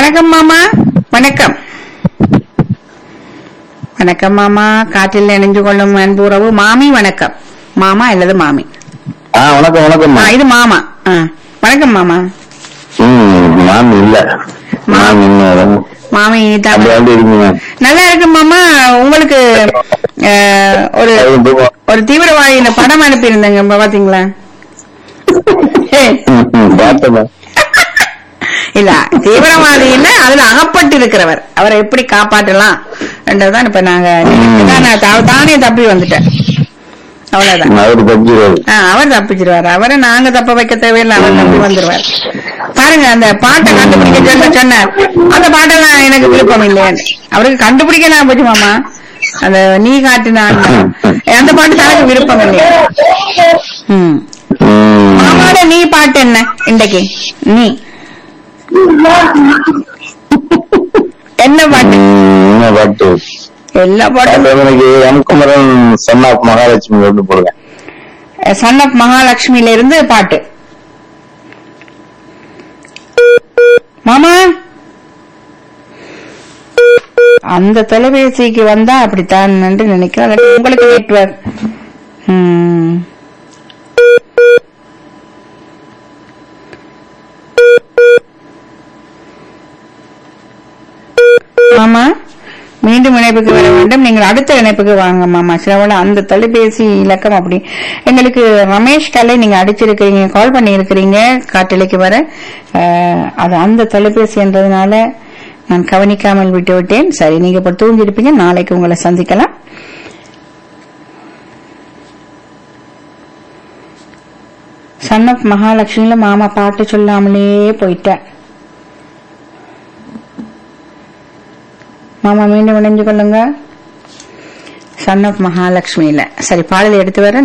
வணக்கம் மாமா வணக்கம் வணக்கம் மாமா காற்றில் இணைஞ்சு கொள்ளும் அன்புறவு மாமி வணக்கம் மாமா அல்லது மாமி ஆ வணக்கம் வணக்கம் ஆ, இது மாமா ஆ, வணக்கம் மாமா ம் மேம் இல்ல மேம் இன்னும் மாமி தான் அப்படி வந்து இருக்குங்க நல்லா இருக்கு மாமா உங்களுக்கு அஹ், ஒரு ஒரு தீவிரவாதி இந்த படம் அனுப்பியிருந்தேங்க இப்ப பாத்தீங்களா பார்த்தேன் இல்ல தீவிரவாதின்னா அதுல அகப்பட்டு இருக்கிறவர் அவரை எப்படி காப்பாற்றலாம் என்றதான் இப்ப நாங்க நினைச்சுதான் நான் தா- தானே தப்பி வந்துட்டேன் அவ்வளவுதான் அவரு தப்பிச்சிருவாரு ஆ, அவர் தப்பிச்சிருவாரு அவரை நாங்க தப்ப வைக்க தேவையில்லை அவர் தப்பி வந்துருவார் பாருங்க அந்த பாட்டை கண்டுபிடிக்க சொல்ல சொன்னார் அந்த பாட்டெல்லாம் எனக்கு விருப்பம் இல்லையான்னு அவருக்கு கண்டுபிடிக்க நான் போச்சு மாமா அந்த நீ காட்டினான் அந்த பாட்டு தனக்கு விருப்பம் இல்லையா ம் ம். மாமாவோட நீ பாட்டு என்ன இன்றைக்கு நீ என்ன பாட்டு ம், என்ன பாட்டு எல்லா பாட்டும் பாட்டு எனக்கு M Kumaran son of Mahalakshmi கொண்டு போடுங்க சன் ஆஃப் மகாலட்சுமியில இருந்து பாட்டு மாமா அந்த தொலைபேசிக்கு வந்தா அப்படித்தான் என்று நினைக்கிறேன் அல்லது உங்களுக்கு நெட்வொர்க் ம். மாமா மீண்டும் இணைப்புக்கு வர வேண்டும் நீங்கள் அடுத்த இணைப்புக்கு வாங்க மாமா சிலவோட அந்த தொலைபேசி இலக்கம் அப்படி எங்களுக்கு ரமேஷ் கலை நீங்க அடிச்சிருக்கிறீங்க கால் பண்ணி இருக்கிறீங்க காட்டலைக்கு வர அஹ், அது அந்த தொலைபேசி என்றதுனால நான் கவனிக்காமல் விட்டு விட்டேன் சரி நீங்க இப்ப தூங்கிருப்பீங்க நாளைக்கு உங்களை சந்திக்கலாம் சன் ஆஃப் மகாலட்சுமியில மாமா பாட்டு சொல்லாமலே போயிட்டேன் மாமா மீண்டும் இணைஞ்சு கொள்ளுங்க சன் ஆஃப் மகாலட்சுமியில சரி பாடலை எடுத்து வர